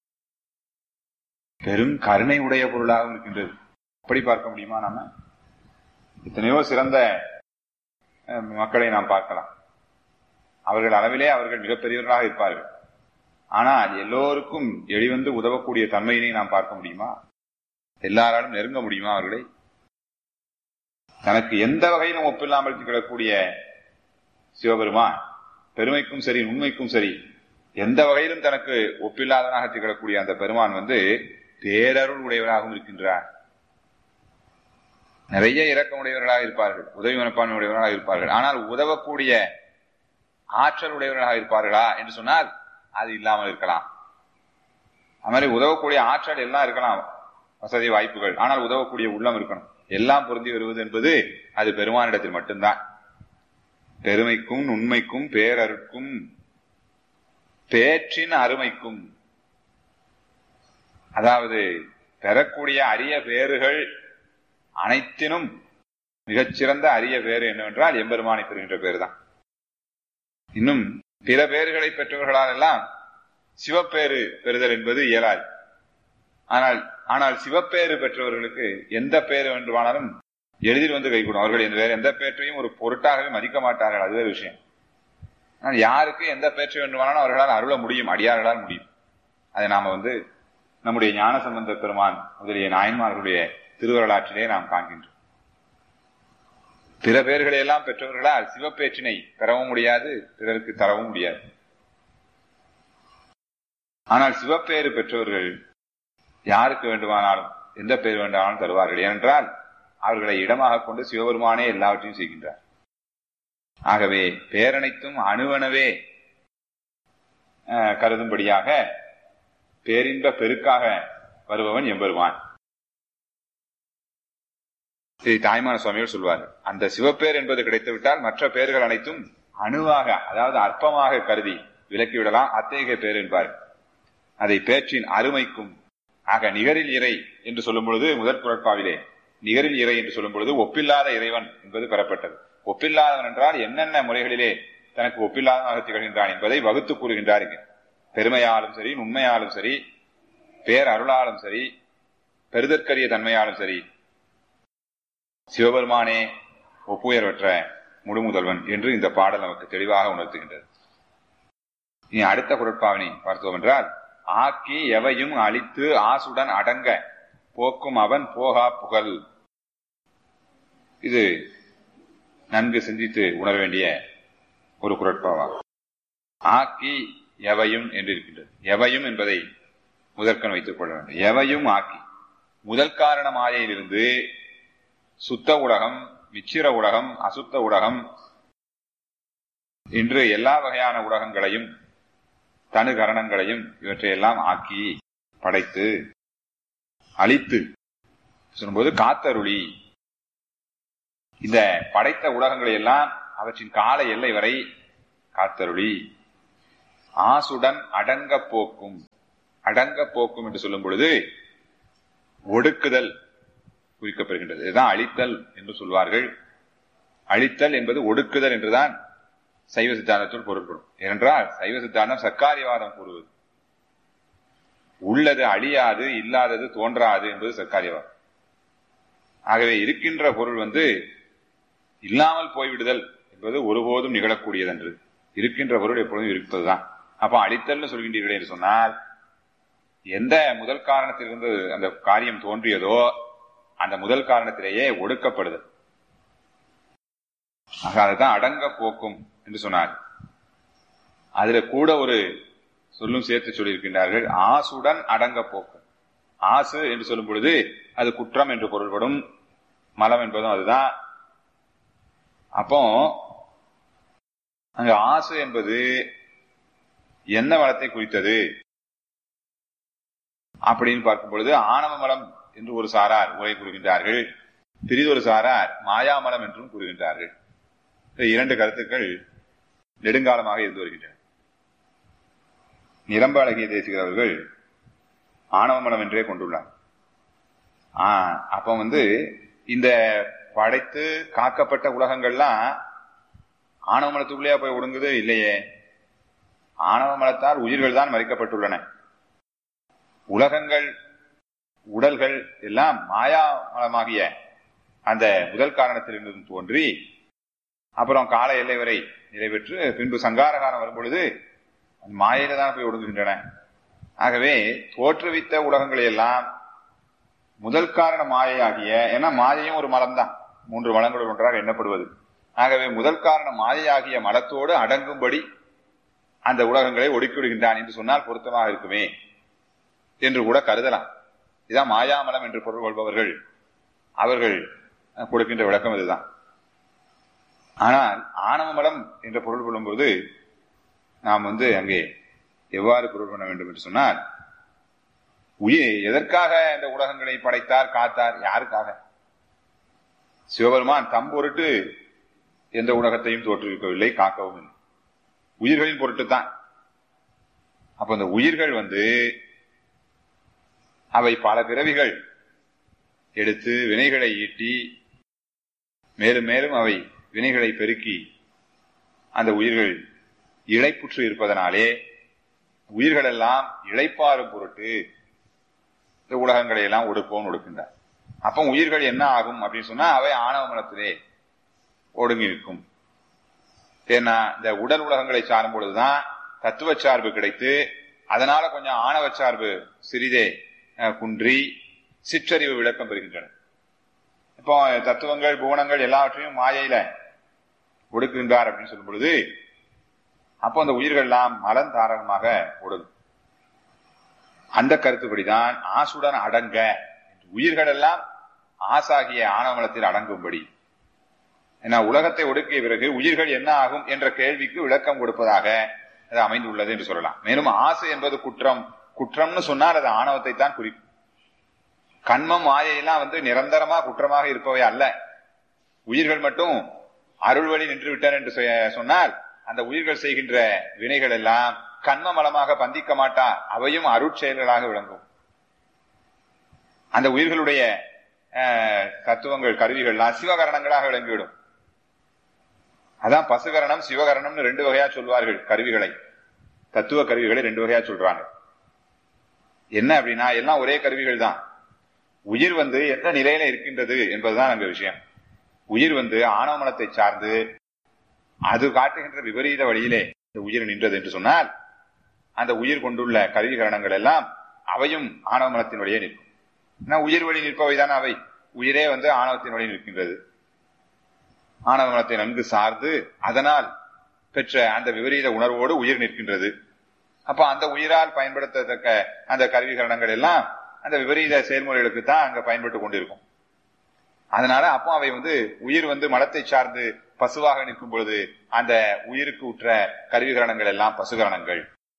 பெரும் கருணை உடைய பொருளாகவும் இருக்கின்றது அப்படி பார்க்க முடியுமா நாம எத்தனையோ சிறந்த அஹ், மக்களை நாம் பார்க்கலாம் அவர்கள் அளவிலே அவர்கள் மிகப்பெரியவர்களாக இருப்பார்கள் ஆனால் எல்லோருக்கும் எளிவந்து உதவக்கூடிய தன்மையினை நாம் பார்க்க முடியுமா எல்லாராலும் நெருங்க முடியுமா அவர்களை தனக்கு எந்த வகையிலும் ஒப்பில்லாமல் திகழக்கூடிய சிவபெருமான் பெருமைக்கும் சரி உண்மைக்கும் சரி எந்த வகையிலும் தனக்கு ஒப்பில்லாதவனாக திகழக்கூடிய அந்த பெருமான் வந்து பேரருள் உடையவராகவும் இருக்கின்றார் நிறைய இரக்கமுடையவர்களாக இருப்பார்கள் உதவி மனப்பான்மை உடையவர்களாக இருப்பார்கள் ஆனால் உதவக்கூடிய ஆற்றல் உடையவர்களாக இருப்பார்களா என்று சொன்னால் அது இல்லாமல் இருக்கலாம் அது மாதிரி உதவக்கூடிய ஆற்றல் எல்லாம் இருக்கலாம் வசதி வாய்ப்புகள் ஆனால் உதவக்கூடிய உள்ளம் இருக்கணும் எல்லாம் பொருந்தி வருவது என்பது அது பெருமானிடத்தில் மட்டும்தான் பெருமைக்கும் உண்மைக்கும் பேரருக்கும் பேற்றின் அருமைக்கும் அதாவது பெறக்கூடிய அரிய பேறுகள் அனைத்தினும் மிகச்சிறந்த அரிய பேறு என்னவென்றால் எம்பெருமானை பெறுகின்ற பேர் தான் இன்னும் பிற பேறுகளை பெற்றவர்களால் எல்லாம் சிவப்பேறு பெறுதல் என்பது இயலாது ஆனால் ஆனால் சிவப்பேறு பெற்றவர்களுக்கு எந்த பேர் வேண்டுமானாலும் எளிதில் வந்து கைகூடும் அவர்கள் இந்த வேற எந்த பேற்றையும் ஒரு பொருட்டாகவே மதிக்க மாட்டார்கள் அதுவே விஷயம் ஆனால் யாருக்கு எந்த பேற்றை வேண்டுமானாலும் அவர்களால் அருள முடியும் அடியார்களால் முடியும் அதை நாம வந்து நம்முடைய ஞான சம்பந்த பெருமான் முதலிய நாயன்மார்களுடைய திருவருளாற்றிலே நாம் காண்கின்றோம் பிற பேர்களை எல்லாம் பெற்றவர்களால் சிவப்பேற்றினை பெறவும் முடியாது பிறருக்கு தரவும் முடியாது ஆனால் சிவப்பேறு பெற்றவர்கள் யாருக்கு வேண்டுமானாலும் எந்த பேர் வேண்டுமானாலும் தருவார்கள் ஏனென்றால் அவர்களை இடமாக கொண்டு சிவபெருமானே எல்லாவற்றையும் செய்கின்றார் ஆகவே பேரனைத்தும் அணுவனவே அஹ், கருதும்படியாக பேரின்ப பெருக்காக வருபவன் எம்பெருமான் ஸ்ரீ தாய்மான சுவாமிகள் சொல்வார் அந்த சிவப்பேர் என்பது கிடைத்துவிட்டால் மற்ற பேர்கள் அனைத்தும் அணுவாக அதாவது அற்பமாக கருதி விலக்கிவிடலாம் அத்தகைய பேர் என்பார் அதை பேற்றின் அருமைக்கும் ஆக நிகரில் இறை என்று சொல்லும் பொழுது முதற் குரட்பாவிலே நிகரில் இறை என்று சொல்லும் பொழுது ஒப்பில்லாத இறைவன் என்பது பெறப்பட்டது ஒப்பில்லாதவன் என்றால் என்னென்ன முறைகளிலே தனக்கு ஒப்பில்லாதவனாக திகழ்கின்றான் என்பதை வகுத்து கூறுகின்றார் இங்கு பெருமையாலும் சரி உண்மையாலும் சரி பேர் அருளாலும் சரி பெருதற்கரிய தன்மையாலும் சரி சிவபெருமானே ஒப்புயர்வற்ற முழுமுதல்வன் என்று இந்த பாடல் நமக்கு தெளிவாக உணர்த்துகின்றது இனி அடுத்த குரட்பாவினை பார்த்தோம் என்றால் ஆக்கி எவையும் அழித்து ஆசுடன் அடங்க போக்கும் அவன் போகா புகழ் இது நன்கு சிந்தித்து உணர வேண்டிய ஒரு குரட்பாவாகும் ஆக்கி எவையும் என்று இருக்கின்றது எவையும் என்பதை முதற்கண் வைத்துக் கொள்ள வேண்டும் எவையும் ஆக்கி முதல் காரண மாயையிலிருந்து சுத்த உலகம் மிச்சிர உலகம் அசுத்த உலகம் இன்று எல்லா வகையான உலகங்களையும் தனு கரணங்களையும் இவற்றையெல்லாம் ஆக்கி படைத்து அழித்து சொல்லும்போது காத்தருளி இந்த படைத்த உலகங்களை எல்லாம் அவற்றின் கால எல்லை வரை காத்தருளி ஆசுடன் அடங்க போக்கும் அடங்க போக்கும் என்று சொல்லும் பொழுது ஒடுக்குதல் குறிக்கப்படுகின்றது இதுதான் அழித்தல் என்று சொல்வார்கள் அழித்தல் என்பது ஒடுக்குதல் என்றுதான் சைவ சித்தாந்தத்தில் பொருள்படும் ஏனென்றால் சைவ சித்தாந்தம் சர்க்காரியவாதம் கூறுவது உள்ளது அழியாது இல்லாதது தோன்றாது என்பது சர்க்காரியவாதம் ஆகவே இருக்கின்ற பொருள் வந்து இல்லாமல் போய்விடுதல் என்பது ஒருபோதும் நிகழக்கூடியதன்று இருக்கின்ற பொருள் எப்பொழுதும் இருப்பதுதான் அப்ப அழித்தல்னு சொல்கின்றீர்களே என்று சொன்னால் எந்த முதல் காரணத்திலிருந்து அந்த காரியம் தோன்றியதோ அந்த முதல் காரணத்திலேயே ஒடுக்கப்படுதல் ஆக அதுதான் அடங்க போக்கும் என்று சொன்னார் அதுல கூட ஒரு சொல்லும் சேர்த்து சொல்லியிருக்கின்றார்கள் ஆசுடன் அடங்க போக்கும் ஆசு என்று சொல்லும் பொழுது அது குற்றம் என்று பொருள்படும் மலம் என்பதும் அதுதான் அப்போ அங்க ஆசு என்பது என்ன மலத்தை குறித்தது அப்படின்னு பார்க்கும் பொழுது ஆணவ மலம் என்று ஒரு சாரார் உரை கூறுகின்றார்கள் பிரிதொரு சாரார் மாயாமலம் என்றும் கூறுகின்றார்கள் இந்த இரண்டு கருத்துக்கள் நெடுங்காலமாக இருந்து வருகின்றன நிரம்ப அழகிய தேசிகர் அவர்கள் ஆணவ மலம் என்றே கொண்டுள்ளார் ஆஹ் அப்ப வந்து இந்த படைத்து காக்கப்பட்ட உலகங்கள்லாம் ஆணவ மலத்துக்குள்ளேயா போய் ஒடுங்குது இல்லையே ஆணவ மலத்தால் உயிர்கள் தான் மறைக்கப்பட்டுள்ளன உலகங்கள் உடல்கள் எல்லாம் மாயா மலமாகிய அந்த முதல் காரணத்திலிருந்து தோன்றி அப்புறம் கால எல்லை வரை நிறைவேற்று பின்பு சங்கார காலம் வரும் பொழுது அந்த மாயையில தான் போய் ஒடுங்குகின்றன ஆகவே தோற்றுவித்த உலகங்களை எல்லாம் முதல் காரண மாயையாகிய ஏன்னா மாயையும் ஒரு மலம்தான் மூன்று மலங்களுள் ஒன்றாக எண்ணப்படுவது ஆகவே முதல் காரண மாயையாகிய மலத்தோடு அடங்கும்படி அந்த உலகங்களை ஒடுக்கி விடுகின்றான் என்று சொன்னால் பொருத்தமாக இருக்குமே என்று கூட கருதலாம் இதான் மாயாமலம் என்று பொருள் கொள்பவர்கள் அவர்கள் கொடுக்கின்ற விளக்கம் இதுதான் ஆனால் ஆணவ மலம் என்ற பொருள் கொள்ளும்போது நாம் வந்து அங்கே எவ்வாறு பொருள் பண்ண வேண்டும் என்று சொன்னால் உயிர் எதற்காக இந்த உலகங்களை படைத்தார் காத்தார் யாருக்காக சிவபெருமான் தம் பொருட்டு எந்த உலகத்தையும் தோற்றுவிக்கவில்லை காக்கவும் இல்லை உயிர்களின் பொருட்டு தான் அப்ப இந்த உயிர்கள் வந்து அவை பல பிறவிகள் எடுத்து வினைகளை ஈட்டி மேலும் மேலும் அவை வினைகளை பெருக்கி அந்த உயிர்கள் இழைப்புற்று இருப்பதனாலே உயிர்கள் எல்லாம் இழைப்பாரும் பொருட்டு இந்த உலகங்களை எல்லாம் ஒடுப்போம் ஒடுக்கின்றார் அப்போ உயிர்கள் என்ன ஆகும் அப்படின்னு சொன்னா அவை ஆணவ மலத்திலே ஒடுங்கி இருக்கும் ஏன்னா இந்த உடல் உலகங்களை சாரும் பொழுதுதான் தத்துவ சார்பு கிடைத்து அதனால கொஞ்சம் ஆணவ சார்பு சிறிதே குன்றி சிற்றறிவு விளக்கம் பெறுகின்றன இப்போ தத்துவங்கள் குணங்கள் எல்லாவற்றையும் மாயையில ஒடுக்குகின்றார் அப்படின்னு சொல்லும் பொழுது அப்போ அந்த உயிர்கள் எல்லாம் மலன் தாரகமாக ஒடுங்கும் அந்த கருத்துப்படிதான் ஆசுடன் அடங்க உயிர்கள் எல்லாம் ஆசாகிய ஆணவமலத்தில் அடங்கும்படி ஏன்னா உலகத்தை ஒடுக்கிய பிறகு உயிர்கள் என்ன ஆகும் என்ற கேள்விக்கு விளக்கம் கொடுப்பதாக அது அமைந்துள்ளது என்று சொல்லலாம் மேலும் ஆசை என்பது குற்றம் குற்றம்னு சொன்னால் அது ஆணவத்தை தான் குறிக்கும் கண்மம் மாயையெல்லாம் வந்து நிரந்தரமா குற்றமாக இருப்பவை அல்ல உயிர்கள் மட்டும் அருள் வழி நின்று விட்டன என்று சொன்னால் அந்த உயிர்கள் செய்கின்ற வினைகள் எல்லாம் கண்ம மலமாக பந்திக்க மாட்டா அவையும் அருட்செயல்களாக விளங்கும் அந்த உயிர்களுடைய தத்துவங்கள் கருவிகள்லாம் சிவகரணங்களாக விளங்கிவிடும் அதான் பசுகரணம் சிவகரணம்னு ரெண்டு வகையா சொல்வார்கள் கருவிகளை தத்துவ கருவிகளை ரெண்டு வகையா சொல்றாங்க என்ன அப்படின்னா எல்லாம் ஒரே கருவிகள் தான் உயிர் வந்து எந்த நிலையில இருக்கின்றது என்பதுதான் அங்க விஷயம் உயிர் வந்து ஆணவ மனத்தை சார்ந்து அது காட்டுகின்ற விபரீத வழியிலே இந்த உயிர் நின்றது என்று சொன்னால் அந்த உயிர் கொண்டுள்ள கருவிகரணங்கள் எல்லாம் அவையும் ஆணவ மனத்தின் வழியே நிற்கும் உயிர் வழி நிற்பவை தான் அவை உயிரே வந்து ஆணவத்தின் வழி நிற்கின்றது ஆணவ மனத்தை நன்கு சார்ந்து அதனால் பெற்ற அந்த விபரீத உணர்வோடு உயிர் நிற்கின்றது அப்ப அந்த உயிரால் பயன்படுத்தத்தக்க அந்த கருவிகரணங்கள் எல்லாம் அந்த விபரீத செயல்முறைகளுக்கு தான் அங்க பயன்பட்டு கொண்டிருக்கும் அதனால அப்போ அவை வந்து உயிர் வந்து மலத்தை சார்ந்து பசுவாக நிற்கும் பொழுது அந்த உயிருக்கு உற்ற கருவிகரணங்கள் எல்லாம் பசுகரணங்கள்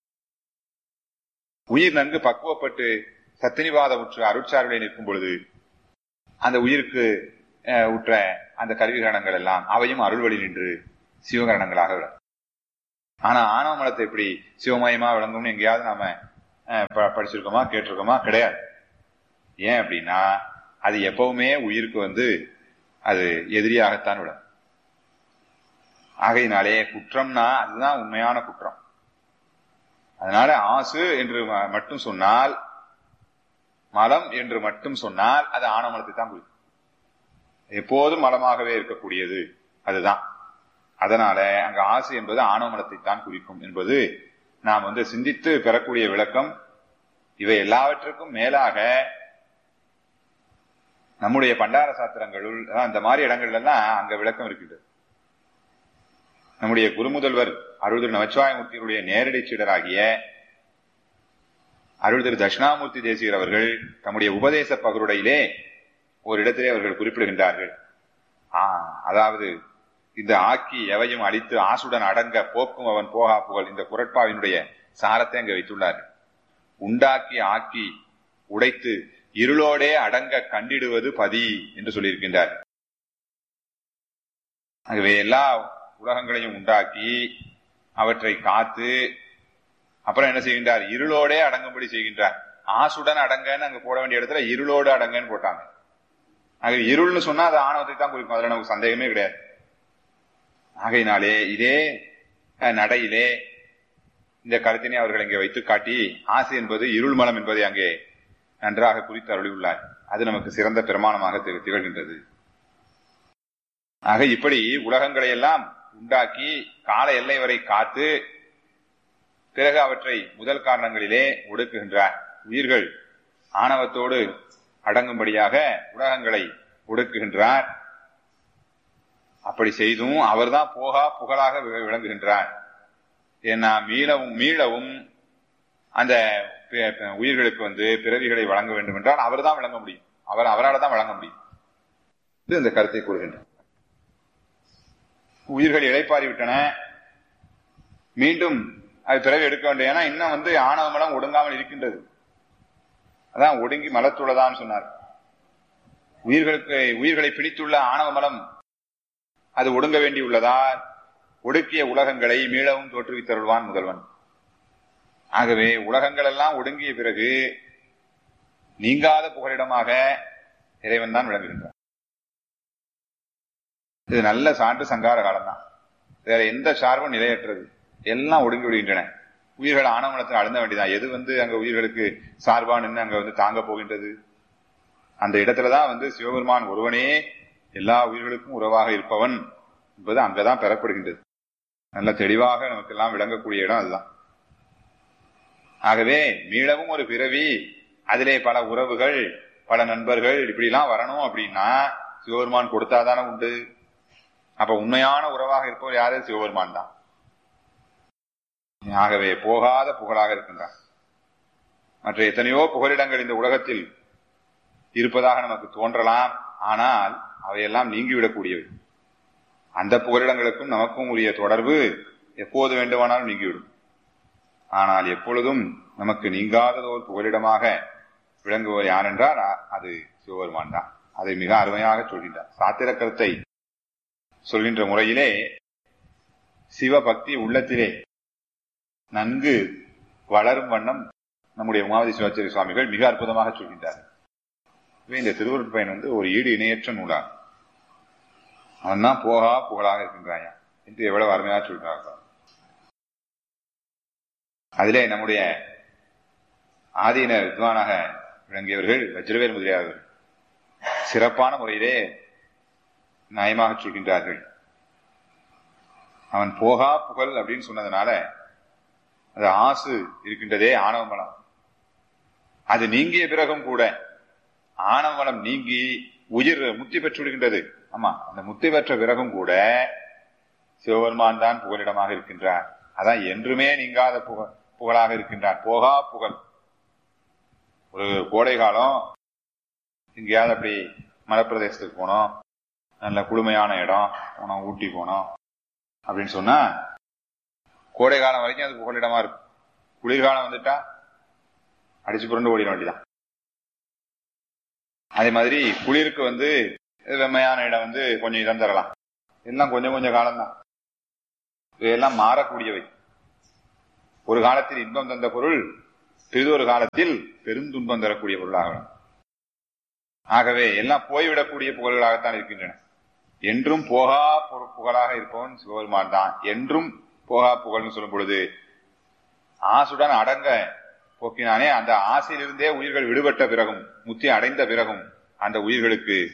உயிர் நன்கு பக்குவப்பட்டு சத்தினிவாத உற்ற அருட்சார்களை நிற்கும் பொழுது அந்த உயிருக்கு உற்ற அந்த கருவிகரணங்கள் எல்லாம் அவையும் அருள்வழி நின்று சிவகரணங்களாக விளங்கும் ஆனா ஆணவ மலத்தை எப்படி சிவமயமா விளங்கும்னு எங்கேயாவது நாம படிச்சிருக்கோமா கேட்டிருக்கோமா கிடையாது ஏன் அப்படின்னா அது எப்பவுமே உயிருக்கு வந்து அது எதிரியாகத்தான் விடும் ஆகையினாலே குற்றம்னா அதுதான் உண்மையான குற்றம் அதனால ஆசு என்று மட்டும் சொன்னால் மலம் என்று மட்டும் சொன்னால் அது ஆணவமலத்தை தான் குறிக்கும் எப்போதும் மலமாகவே இருக்கக்கூடியது அதுதான் அதனால அங்க ஆசை என்பது ஆணவ மலத்தை தான் குறிக்கும் என்பது நாம் வந்து சிந்தித்து பெறக்கூடிய விளக்கம் இவை எல்லாவற்றுக்கும் மேலாக நம்முடைய பண்டார சாத்திரங்களுள் அதான் இந்த மாதிரி இடங்கள்ல எல்லாம் அங்க விளக்கம் இருக்குது நம்முடைய குருமுதல்வர் அருள் திரு நமச்சிவாயமூர்த்தியினுடைய நேரடி சீடராகிய அருள் திரு தட்சிணாமூர்த்தி தேசிகர் அவர்கள் தம்முடைய உபதேச பகருடையிலே ஒரு இடத்திலே அவர்கள் குறிப்பிடுகின்றார்கள் ஆ, அதாவது இந்த ஆக்கி எவையும் அடித்து ஆசுடன் அடங்க போக்கும் அவன் போகா புகழ் இந்த குரட்பாவினுடைய சாரத்தை அங்க வைத்துள்ளார்கள் உண்டாக்கி ஆக்கி உடைத்து இருளோடே அடங்க கண்டிடுவது பதி என்று சொல்லியிருக்கின்றார் ஆகவே எல்லா உலகங்களையும் உண்டாக்கி அவற்றை காத்து அப்புறம் என்ன செய்கின்றார் இருளோடே அடங்கும்படி செய்கின்றார் ஆசுடன் அடங்கன்னு அங்க போட வேண்டிய இடத்துல இருளோடு அடங்கன்னு போட்டாங்க ஆக இருள்னு சொன்னா அது ஆணவத்தை தான் குறிக்கும் அதுல நமக்கு சந்தேகமே கிடையாது ஆகையினாலே இதே அஹ், நடையிலே இந்த கருத்தினை அவர்கள் இங்கே வைத்து காட்டி ஆசை என்பது இருள் மலம் என்பதை அங்கே நன்றாக குறித்து அருளியுள்ளார் அது நமக்கு சிறந்த பிரமாணமாக திக- திகழ்கின்றது ஆக இப்படி உலகங்களை எல்லாம் உண்டாக்கி கால எல்லை வரை காத்து பிறகு அவற்றை முதல் காரணங்களிலே ஒடுக்குகின்றார் உயிர்கள் ஆணவத்தோடு அடங்கும்படியாக உலகங்களை ஒடுக்குகின்றார் அப்படி செய்தும் அவர்தான் போகா புகழாக வி- விளங்குகின்றார் ஏன்னா மீளவும் மீளவும் அந்த பி- பி- உயிர்களுக்கு வந்து பிறவிகளை வழங்க வேண்டும் என்றால் அவர்தான் விளங்க முடியும் அவர் அவரால் தான் வழங்க முடியும் இது இந்த கருத்தை கூறுகின்றார் உயிர்கள் இழைப்பாரி விட்டன மீண்டும் அது பிறகு எடுக்க வேண்டும் ஏன்னா இன்னும் வந்து ஆணவ மலம் ஒடுங்காமல் இருக்கின்றது அதான் ஒடுங்கி மலத்துள்ளதான்னு சொன்னார் உயிர்களுக்கு உயிர்களை பிடித்துள்ள ஆணவ மலம் அது ஒடுங்க வேண்டியுள்ளதா ஒடுக்கிய உலகங்களை மீளவும் தோற்றுவித்தருள்வான் முதல்வன் ஆகவே உலகங்கள் எல்லாம் ஒடுங்கிய பிறகு நீங்காத புகலிடமாக இறைவன் தான் விளங்குகின்றான் இது நல்ல சான்று சங்கார காலம்தான் வேற எந்த சார்பும் நிலையற்றது எல்லாம் ஒடுங்கி விடுகின்றன உயிர்கள் ஆணவனத்தில் அழுந்த வேண்டியதான் எது வந்து அங்க உயிர்களுக்கு சார்பா நின்று அங்க வந்து தாங்க போகின்றது அந்த இடத்துலதான் வந்து சிவபெருமான் ஒருவனே எல்லா உயிர்களுக்கும் உறவாக இருப்பவன் என்பது அங்கதான் பெறப்படுகின்றது நல்ல தெளிவாக நமக்கு எல்லாம் விளங்கக்கூடிய இடம் அதுதான் ஆகவே மீளவும் ஒரு பிறவி அதிலே பல உறவுகள் பல நண்பர்கள் இப்படிலாம் வரணும் அப்படின்னா சிவபெருமான் கொடுத்தாதானே உண்டு அப்ப உண்மையான உறவாக இருப்பவர் யாரு சிவபெருமான் தான் ஆகவே போகாத புகழாக இருக்கின்றான் மற்ற எத்தனையோ புகலிடங்கள் இந்த உலகத்தில் இருப்பதாக நமக்கு தோன்றலாம் ஆனால் அவையெல்லாம் நீங்கிவிடக்கூடியவை அந்த புகலிடங்களுக்கும் நமக்கும் உரிய தொடர்பு எப்போது வேண்டுமானாலும் நீங்கிவிடும் ஆனால் எப்பொழுதும் நமக்கு நீங்காததோர் புகலிடமாக விளங்குவர் யார் என்றால் அ- அது சிவபெருமான் தான் அதை மிக அருமையாக சொல்கின்றார் சாத்திர கருத்தை சொல்கின்ற முறையிலே சிவபக்தி உள்ளத்திலே நன்கு வளரும் வண்ணம் நம்முடைய உமாவதி சிவாச்சாரிய சுவாமிகள் மிக அற்புதமாக சொல்கின்றார் எனவே இந்த திருவருட்பயன் வந்து ஒரு ஈடு இணையற்ற நூலாகும் அவன் தான் போகா புகழாக இருக்கின்றாயா என்று எவ்வளவு அருமையாக சொல்கிறார்கள் அதிலே நம்முடைய ஆதீன வித்வானாக விளங்கியவர்கள் வஜ்ரவேல் முதலியார்கள் சிறப்பான முறையிலே நயமாக சொல்கின்றார்கள் அவன் போகா புகழ் அப்படின்னு சொன்னதுனால அது ஆசு இருக்கின்றதே ஆணவ மலம் அது நீங்கிய பிறகும் கூட ஆணவ மலம் நீங்கி உயிர் முத்தி பெற்று விடுகின்றது ஆமா அந்த முத்தி பெற்ற பிறகும் கூட சிவபெருமான் தான் புகலிடமாக இருக்கின்றார் அதான் என்றுமே நீங்காத புகழ் புகழாக இருக்கின்றார் போகா புகழ் ஒரு கோடை காலம் எங்கேயாவது அப்படி மலைப்பிரதேசத்துக்கு போனோம் நல்ல குளுமையான இடம் போனோம் ஊட்டி போனோம் அப்படின்னு சொன்னா கோடை காலம் வரைக்கும் அது புகலிடமா இருக்கும் குளிர்காலம் வந்துட்டா அடிச்சு புரண்டு ஓடிட வேண்டியதான் அதே மாதிரி குளிருக்கு வந்து வெம்மையான இடம் வந்து கொஞ்சம் இடம் தரலாம் எல்லாம் கொஞ்சம் கொஞ்சம் காலம்தான் இவையெல்லாம் மாறக்கூடியவை ஒரு காலத்தில் இன்பம் தந்த பொருள் பிறிதொரு காலத்தில் பெருந்துன்பம் தரக்கூடிய பொருளாக விளங்கும். ஆகவே எல்லாம் போய்விடக்கூடிய புகழ்களாகத்தான் இருக்கின்றன என்றும் போகா பொரு- புகழாக இருப்பவன் சிவபெருமான் தான் என்றும் போகா புகழ்னு சொல்லும் பொழுது ஆசுடன் அடங்க போக்கினானே அந்த ஆசையிலிருந்தே உயிர்கள் விடுபட்ட பிறகும் முத்தி அடைந்த பிறகும் அந்த உயிர்களுக்கு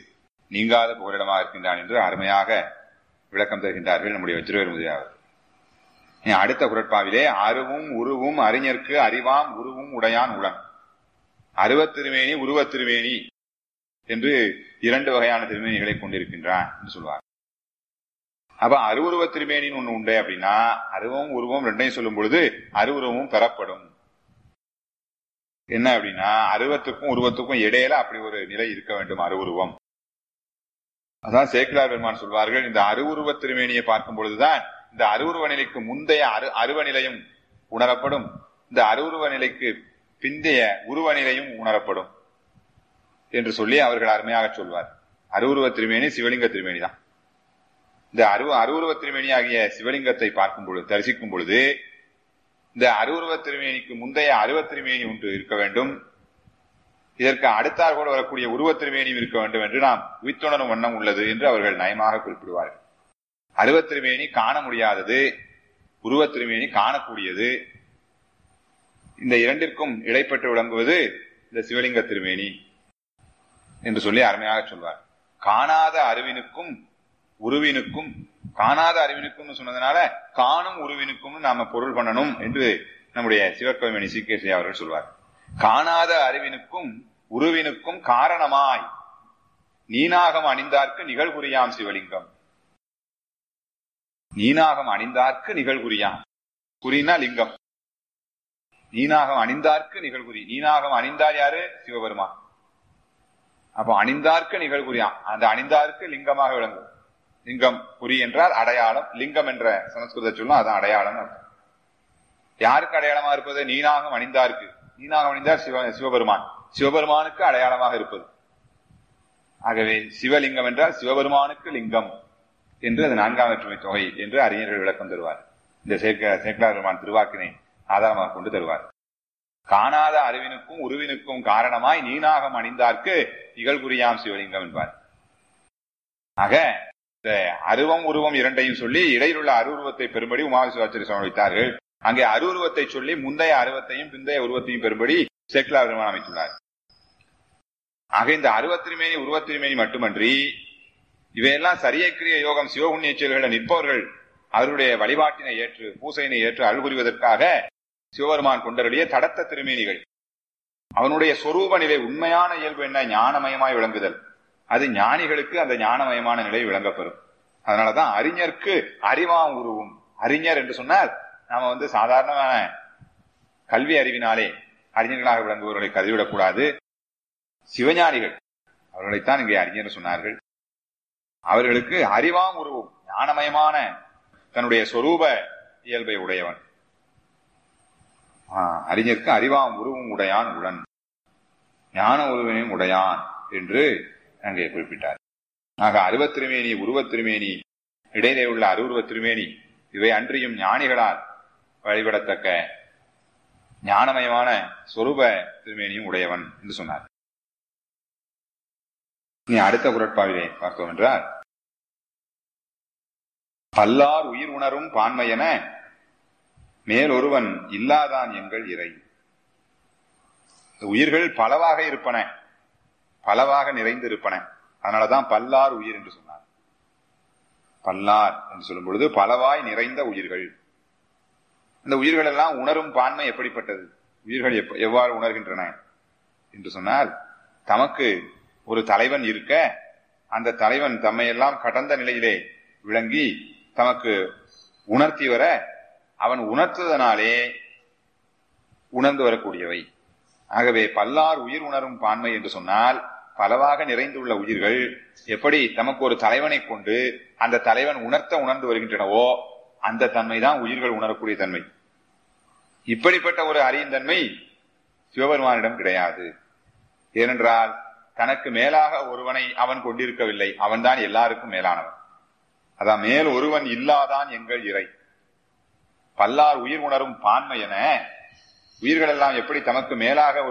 நீங்காத புகலிடமாக இருக்கின்றான் என்று அருமையாக விளக்கம் தருகின்றார்கள் நம்முடைய வச்சிரவேல் முதலியார் இனி அடுத்த குரட்பாவிலே அருவும் உருவும் அறிஞர்க்கு அறிவாம் உருவும் உடையான் உளன் அருவத் திருமேனி உருவத் திருமேனி என்று இரண்டு வகையான திருமேனிகளை கொண்டிருக்கின்றான் என்று சொல்வார் அப்ப அருவுருவ திருமேனின்னு ஒண்ணு உண்டு அப்படின்னா அருவம் உருவம் ரெண்டையும் சொல்லும் பொழுது அருவுருவமும் பெறப்படும் என்ன அப்படின்னா அருவத்துக்கும் உருவத்துக்கும் இடையில அப்படி ஒரு நிலை இருக்க வேண்டும் அருவுருவம் அதான் சேக்கிலார் பெருமான் சொல்வார்கள் இந்த அருவுருவ திருமேனியை பார்க்கும் பொழுதுதான் இந்த அருவுருவ நிலைக்கு முந்தைய அரு அருவ நிலையும் உணரப்படும் இந்த அருவுருவ நிலைக்கு பிந்தைய உருவ நிலையும் உணரப்படும் என்று சொல்லி அவர்கள் அருமையாக சொல்வார் அருவுருவ திருமேனி சிவலிங்க திருமேனி தான் இந்த அருவ அருவுருவ திருமேனி ஆகிய சிவலிங்கத்தை பார்க்கும் பொழுது தரிசிக்கும் பொழுது இந்த அருவுருவ திருமேனிக்கு முந்தைய அருவ திருமேனி ஒன்று இருக்க வேண்டும் இதற்கு அடுத்தார் கூட வரக்கூடிய உருவ திருமேனியும் இருக்க வேண்டும் என்று நாம் உயிர்த்துணரும் வண்ணம் உள்ளது என்று அவர்கள் நயமாக குறிப்பிடுவார்கள் அருவத் திருமேனி காண முடியாதது உருவத் திருமேனி காணக்கூடியது இந்த இரண்டிற்கும் இடைப்பட்டு விளங்குவது இந்த சிவலிங்க திருமேனி என்று சொல்லி அருமையாக சொல்வார் காணாத அறிவினுக்கும் உருவினுக்கும் காணாத அறிவினுக்கும் சொன்னதுனால காணும் உருவினுக்கும் நாம பொருள் பண்ணணும் என்று நம்முடைய சிவக்கவிமணி சீகேசி அவர்கள் சொல்வார் காணாத அறிவினுக்கும் உருவினுக்கும் காரணமாய் நீனாகம் அணிந்தார்க்கு நிகழ்குறியாம் சிவலிங்கம் நீனாகம் அணிந்தார்க்கு நிகழ்குறியாம் குறினா லிங்கம் நீனாகம் அணிந்தார்க்கு நிகழ்குறி நீனாகம் அணிந்தார் யாரு சிவபெருமான் அப்போ அணிந்தார்க்கு நிகழ்குறியாம் அந்த அணிந்தார்க்கு லிங்கமாக விளங்கும் லிங்கம் குறி என்றால் அடையாளம் லிங்கம் என்ற சமஸ்கிருத சொல்லும் அதான் அடையாளம் அர்த்தம் யாருக்கு அடையாளமா இருப்பது நீனாகம் அணிந்தார்க்கு நீனாகம் அணிந்தார் சிவ சிவபெருமான் சிவபெருமானுக்கு அடையாளமாக இருப்பது ஆகவே சிவலிங்கம் என்றால் சிவபெருமானுக்கு லிங்கம் என்று அது நான்காம் வேற்றுமை தொகை என்று அறிஞர்கள் விளக்கம் தருவார் இந்த சேர்க்க சேக்கலா பெருமான் திருவாக்கினை ஆதாரமாக கொண்டு தருவார் காணாத அறிவினுக்கும் உருவினுக்கும் காரணமாய் நீனாகம் அணிந்தார்க்கு நிகழ்குறியாம் சிவலிங்கம் என்பார் ஆக இந்த அருவம் உருவம் இரண்டையும் சொல்லி இடையிலுள்ள அருவுருவத்தை பெறும்படி உமாவிசுவாச்சரி சமர்ப்பித்தார்கள் அங்கே அருவுருவத்தை சொல்லி முந்தைய அருவத்தையும் பிந்தைய உருவத்தையும் பெறும்படி சேக்கலா பெருமான் அமைத்துள்ளார் ஆக இந்த அருவத்திருமேனி உருவத்திருமேனி மட்டுமன்றி இவையெல்லாம் சரியக்கிரிய யோகம் சிவபுண்ணிய செயல்களில் நிற்பவர்கள் அவருடைய வழிபாட்டினை ஏற்று பூசையினை ஏற்று அருள் புரிவதற்காக சிவபெருமான் கொண்டருடைய தடத்த திருமேனிகள் அவனுடைய சொரூப நிலை உண்மையான இயல்பு என்ன ஞானமயமாய் விளங்குதல் அது ஞானிகளுக்கு அந்த ஞானமயமான நிலை விளங்கப்பெறும் அதனாலதான் அறிஞருக்கு அறிவாம் உருவும் அறிஞர் என்று சொன்னால் நாம வந்து சாதாரணமான கல்வி அறிவினாலே அறிஞர்களாக விளங்குபவர்களை கருதிவிடக்கூடாது சிவஞானிகள் அவர்களைத்தான் இங்கே அறிஞர் சொன்னார்கள் அவர்களுக்கு அறிவாம் உருவும் ஞானமயமான தன்னுடைய சொரூப இயல்பை உடையவன் அறிஞருக்கு அறிவாம் உருவும் உடையான் உடன் ஞான உருவினையும் உடையான் என்று அங்கே குறிப்பிட்டார் ஆக அருவத் திருமேனி உருவத் திருமேனி இடையிலே உள்ள அருவுருவ திருமேனி இவை அன்றியும் ஞானிகளால் வழிபடத்தக்க ஞானமயமான சொரூப திருமேனியும் உடையவன் என்று சொன்னார் நீ அடுத்த குரட்பாவிலே பார்த்தோம் என்றால் பல்லார் உயிர் உணரும் பான்மையென மேலொருவன் இல்லாதான் எங்கள் இறை உயிர்கள் பலவாக இருப்பன பலவாக நிறைந்து இருப்பன அதனாலதான் பல்லார் உயிர் என்று சொன்னார் பல்லார் என்று சொல்லும் பொழுது பலவாய் நிறைந்த உயிர்கள் இந்த உயிர்கள் எல்லாம் உணரும் பான்மை எப்படிப்பட்டது உயிர்கள் எவ்வாறு உணர்கின்றன என்று சொன்னால் தமக்கு ஒரு தலைவன் இருக்க அந்த தலைவன் தம்மையெல்லாம் கடந்த நிலையிலே விளங்கி தமக்கு உணர்த்தி வர அவன் உணர்த்துவதனாலே உணர்ந்து வரக்கூடியவை ஆகவே பல்லார் உயிர் உணரும் பான்மை என்று சொன்னால் பலவாக நிறைந்துள்ள உயிர்கள் எப்படி தமக்கு ஒரு தலைவனை கொண்டு அந்த தலைவன் உணர்த்த உணர்ந்து வருகின்றனவோ அந்த தன்மைதான் உயிர்கள் உணரக்கூடிய தன்மை இப்படிப்பட்ட ஒரு அறியும் தன்மை சிவபெருமானிடம் கிடையாது ஏனென்றால் தனக்கு மேலாக ஒருவனை அவன் கொண்டிருக்கவில்லை அவன்தான் எல்லாருக்கும் மேலானவன் அதான் மேல் ஒருவன் இல்லாதான் எங்கள் இறை பல்லார் உயிர் உணரும் பான்மை என உயிர்கள் எல்லாம் எப்படி தமக்கு மேலாக ஒரு